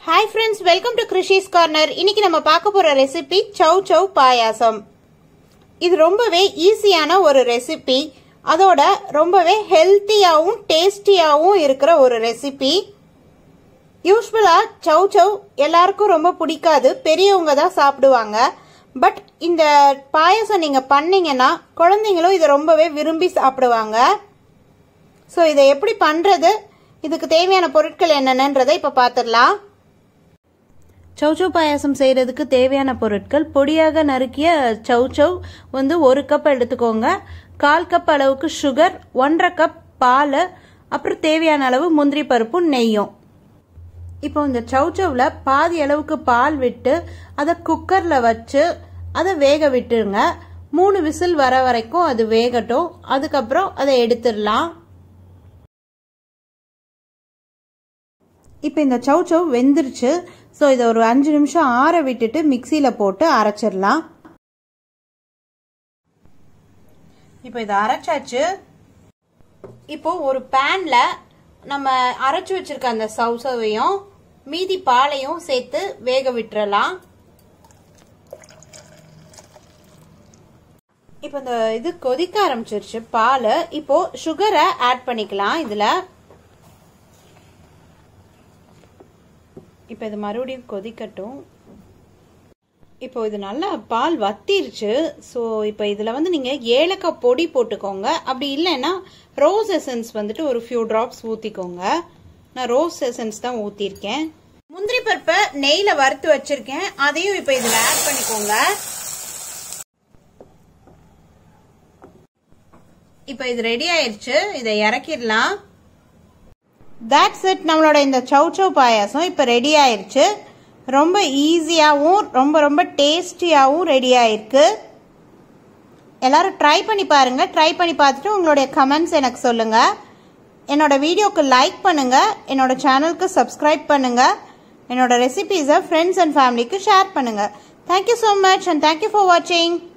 hi friends welcome to Krishi's corner இன்னைக்கு நம்ம பார்க்க போற ரெசிபி சவ் சவ் பாயாசம் இது ரொம்பவே ஈஸியான ஒரு ரெசிபி அதோட ரொம்பவே ஹெல்த்தியாகவும் டேஸ்டியாகவும் இருக்கிற ஒரு ரெசிபி யூஸ்வலா சவ் சவ் எல்லாருக்கும் ரொம்ப பிடிக்காது பெரியவங்க தான் சாப்பிடுவாங்க பட் இந்த பாயாசம் நீங்க பண்ணீங்கன்னா குழந்தைங்களும் இதை ரொம்பவே விரும்பி சாப்பிடுவாங்க ஸோ இதை எப்படி பண்றது இதுக்கு தேவையான பொருட்கள் என்னென்னன்றதை இப்போ பார்த்துடலாம் சௌச்சௌ பாயாசம் செய்கிறதுக்கு தேவையான பொருட்கள் பொடியாக நறுக்கிய சௌச்சௌ வந்து ஒரு கப் எடுத்துக்கோங்க கால் கப் அளவுக்கு சுகர் ஒன்றரை கப் பால் அப்புறம் தேவையான அளவு முந்திரி பருப்பும் நெய்யும் இப்போ இந்த சௌச்சௌவில் பாதி அளவுக்கு பால் விட்டு அதை குக்கரில் வச்சு அதை வேக விட்டுருங்க மூணு விசில் வர வரைக்கும் அது வேகட்டும் அதுக்கப்புறம் அதை எடுத்துடலாம் இப்போ இந்த சௌச்சௌ வெந்துருச்சு ஸோ இதை ஒரு அஞ்சு நிமிஷம் ஆற விட்டுட்டு மிக்சியில் போட்டு அரைச்சிடலாம் இப்போ இதை அரைச்சாச்சு இப்போ ஒரு பேன்ல நம்ம அரைச்சு வச்சிருக்க அந்த சவுசவையும் மீதி பாலையும் சேர்த்து வேக விட்டுறலாம் இப்போ இந்த இது கொதிக்க ஆரம்பிச்சிருச்சு பால் இப்போ சுகரை ஆட் பண்ணிக்கலாம் இதில் இப்போ இது மறுபடியும் கொதிக்கட்டும் இப்போ இது நல்லா பால் வத்திருச்சு ஸோ இப்போ இதில் வந்து நீங்கள் ஏலக்காய் பொடி போட்டுக்கோங்க அப்படி இல்லைன்னா ரோஸ் எசன்ஸ் வந்துட்டு ஒரு ஃபியூ ட்ராப்ஸ் ஊற்றிக்கோங்க நான் ரோஸ் எசன்ஸ் தான் ஊற்றிருக்கேன் முந்திரி பருப்பை நெய்யில் வறுத்து வச்சிருக்கேன் அதையும் இப்போ இதில் ஆட் பண்ணிக்கோங்க இப்போ இது ரெடி ஆயிருச்சு இதை இறக்கிடலாம் தட்ஸ் இட் நம்மளோட இந்த சவ் சவ் பாயாசம் இப்போ ரெடி ஆயிருச்சு ரொம்ப ஈஸியாகவும் ரொம்ப ரொம்ப டேஸ்டியாகவும் ரெடி ஆயிருக்கு எல்லாரும் ட்ரை பண்ணி பாருங்க ட்ரை பண்ணி பார்த்துட்டு உங்களுடைய கமெண்ட்ஸ் எனக்கு சொல்லுங்க என்னோட வீடியோக்கு லைக் பண்ணுங்க என்னோட சேனலுக்கு சப்ஸ்கிரைப் பண்ணுங்க என்னோட ரெசிபீஸை ஃப்ரெண்ட்ஸ் அண்ட் ஃபேமிலிக்கு ஷேர் பண்ணுங்க thank you so much and thank you for வாட்சிங்